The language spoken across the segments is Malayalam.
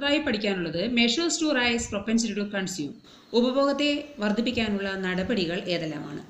അടുത്തതായി പഠിക്കാനുള്ളത് measures to raise propensity to consume ഉപഭോഗത്തെ വർദ്ധിപ്പിക്കാനുള്ള നടപടികൾ ഏതെല്ലാമാണ്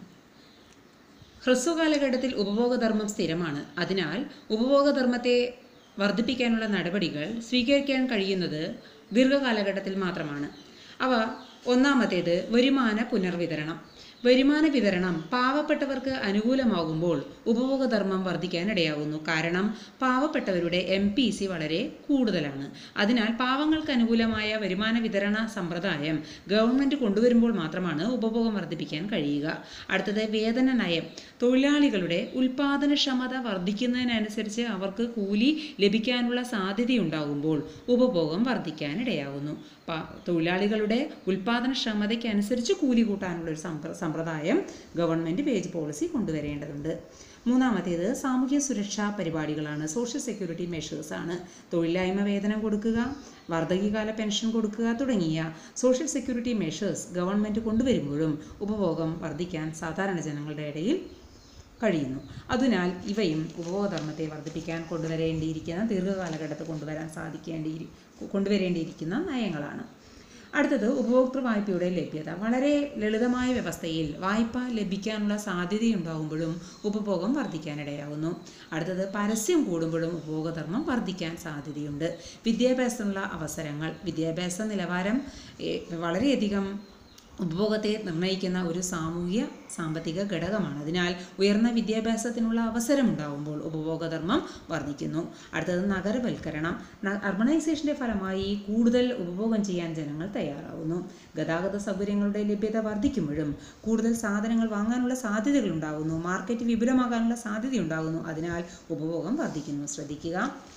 ഹ്രസ്വ കാലഘട്ടത്തിൽ ഉപഭോഗധർമ്മം സ്ഥിരമാണ് അതിനാൽ ഉപഭോഗധർമ്മത്തെ വർദ്ധിപ്പിക്കാനുള്ള നടപടികൾ സ്വീകരിക്കാൻ കഴിയുന്നത് ദീർഘകാലഘട്ടത്തിൽ മാത്രമാണ് അവ ഒന്നാമത്തേത് വരുമാന പുനർവിതരണം വരുമാന വിതരണം പാവപ്പെട്ടവർക്ക് അനുകൂലമാകുമ്പോൾ ഉപഭോഗധർമ്മം വർദ്ധിക്കാനിടയാകുന്നു കാരണം പാവപ്പെട്ടവരുടെ എം പി സി വളരെ കൂടുതലാണ് അതിനാൽ പാവങ്ങൾക്ക് അനുകൂലമായ വരുമാന വിതരണ സമ്പ്രദായം ഗവൺമെൻറ് കൊണ്ടുവരുമ്പോൾ മാത്രമാണ് ഉപഭോഗം വർദ്ധിപ്പിക്കാൻ കഴിയുക അടുത്തത് വേതന നയം തൊഴിലാളികളുടെ ഉൽപാദനക്ഷമത വർദ്ധിക്കുന്നതിനനുസരിച്ച് അവർക്ക് കൂലി ലഭിക്കാനുള്ള സാധ്യതയുണ്ടാകുമ്പോൾ ഉപഭോഗം വർദ്ധിക്കാനിടയാകുന്നു പ- തൊഴിലാളികളുടെ ഉൽപാദനക്ഷമതയ്ക്കനുസരിച്ച് കൂലി കൂട്ടാനുള്ള ഒരു സമ്പ്ര- സമ്പ്രദായം ഗവൺമെൻറ് വേജ് പോളിസി കൊണ്ടുവരേണ്ടതുണ്ട് മൂന്നാമത്തേത് സാമൂഹ്യ സുരക്ഷാ പരിപാടികളാണ് സോഷ്യൽ സെക്യൂരിറ്റി മെഷേഴ്സ് ആണ് തൊഴിലില്ലായ്മ വേതനം കൊടുക്കുക വാർദ്ധക്യകാല പെൻഷൻ കൊടുക്കുക തുടങ്ങിയ സോഷ്യൽ സെക്യൂരിറ്റി മെഷേഴ്സ് ഗവൺമെൻറ് കൊണ്ടുവരുമ്പോഴും ഉപഭോഗം വർദ്ധിക്കാൻ സാധാരണ ജനങ്ങളുടെ ഇടയിൽ കഴിയുന്നു അതിനാൽ ഇവയും ഉപഭോഗധർമ്മത്തെ വർദ്ധിപ്പിക്കാൻ കൊണ്ടുവരേണ്ടിയിരിക്കുന്ന ദീർഘകാലഘട്ടത്തിൽ കൊണ്ടുവരാൻ സാധിക്കേണ്ടി കൊണ്ടുവരേണ്ടിയിരിക്കുന്ന നയങ്ങളാണ് അടുത്തത് ഉപഭോക്തൃ വായ്പയുടെ ലഭ്യത വളരെ ലളിതമായ വ്യവസ്ഥയിൽ വായ്പ ലഭിക്കാനുള്ള സാധ്യതയുണ്ടാകുമ്പോഴും ഉപഭോഗം വർദ്ധിക്കാനിടയാകുന്നു അടുത്തത് പരസ്യം കൂടുമ്പോഴും ഉപഭോഗധർമ്മം വർദ്ധിക്കാൻ സാധ്യതയുണ്ട് വിദ്യാഭ്യാസത്തിനുള്ള അവസരങ്ങൾ വിദ്യാഭ്യാസ നിലവാരം ഏ, വളരെയധികം ഉപഭോഗത്തെ നിർണ്ണയിക്കുന്ന ഒരു സാമൂഹ്യ സാമ്പത്തിക ഘടകമാണ് അതിനാൽ ഉയർന്ന വിദ്യാഭ്യാസത്തിനുള്ള അവസരം ഉണ്ടാകുമ്പോൾ ഉപഭോഗധർമ്മം വർദ്ധിക്കുന്നു അടുത്തത് നഗരവൽക്കരണം ന- അർബണൈസേഷൻ്റെ ഫലമായി കൂടുതൽ ഉപഭോഗം ചെയ്യാൻ ജനങ്ങൾ തയ്യാറാവുന്നു ഗതാഗത സൗകര്യങ്ങളുടെ ലഭ്യത വർദ്ധിക്കുമ്പോഴും കൂടുതൽ സാധനങ്ങൾ വാങ്ങാനുള്ള സാധ്യതകൾ ഉണ്ടാകുന്നു മാർക്കറ്റ് വിപുലമാകാനുള്ള സാധ്യതയുണ്ടാകുന്നു അതിനാൽ ഉപഭോഗം വർദ്ധിക്കുന്നു ശ്രദ്ധിക്കുക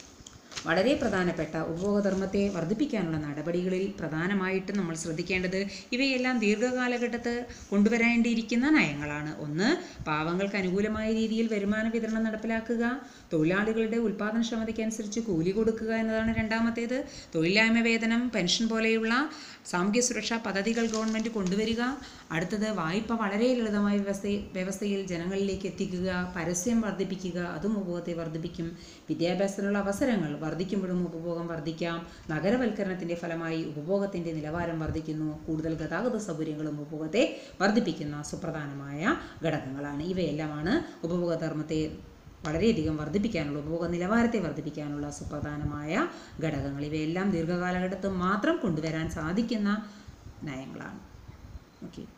വളരെ പ്രധാനപ്പെട്ട ഉപഭോഗധർമ്മത്തെ വർദ്ധിപ്പിക്കാനുള്ള നടപടികളിൽ പ്രധാനമായിട്ടും നമ്മൾ ശ്രദ്ധിക്കേണ്ടത് ഇവയെല്ലാം ദീർഘകാലഘട്ടത്ത് കൊണ്ടുവരേണ്ടിയിരിക്കുന്ന നയങ്ങളാണ് ഒന്ന് പാവങ്ങൾക്ക് അനുകൂലമായ രീതിയിൽ വരുമാന വിതരണം നടപ്പിലാക്കുക തൊഴിലാളികളുടെ ഉൽപ്പാദനക്ഷമതയ്ക്കനുസരിച്ച് കൂലി കൊടുക്കുക എന്നതാണ് രണ്ടാമത്തേത് തൊഴിലില്ലായ്മ വേതനം പെൻഷൻ പോലെയുള്ള സാമൂഹ്യ സുരക്ഷാ പദ്ധതികൾ ഗവൺമെൻറ് കൊണ്ടുവരിക അടുത്തത് വായ്പ വളരെ ലളിതമായ വ്യവസ്ഥ വ്യവസ്ഥയിൽ ജനങ്ങളിലേക്ക് എത്തിക്കുക പരസ്യം വർദ്ധിപ്പിക്കുക അതും ഉപഭോഗത്തെ വർദ്ധിപ്പിക്കും വിദ്യാഭ്യാസത്തിനുള്ള അവസരങ്ങൾ വർദ്ധിക്കുമ്പോഴും ഉപഭോഗം വർദ്ധിക്കാം നഗരവൽക്കരണത്തിൻ്റെ ഫലമായി ഉപഭോഗത്തിൻ്റെ നിലവാരം വർദ്ധിക്കുന്നു കൂടുതൽ ഗതാഗത സൗകര്യങ്ങളും ഉപഭോഗത്തെ വർദ്ധിപ്പിക്കുന്ന സുപ്രധാനമായ ഘടകങ്ങളാണ് ഇവയെല്ലാമാണ് ഉപഭോഗധർമ്മത്തെ വളരെയധികം വർദ്ധിപ്പിക്കാനുള്ള ഉപഭോഗ നിലവാരത്തെ വർദ്ധിപ്പിക്കാനുള്ള സുപ്രധാനമായ ഘടകങ്ങൾ ഇവയെല്ലാം ദീർഘകാലഘട്ടത്ത് മാത്രം കൊണ്ടുവരാൻ സാധിക്കുന്ന നയങ്ങളാണ് ഓക്കെ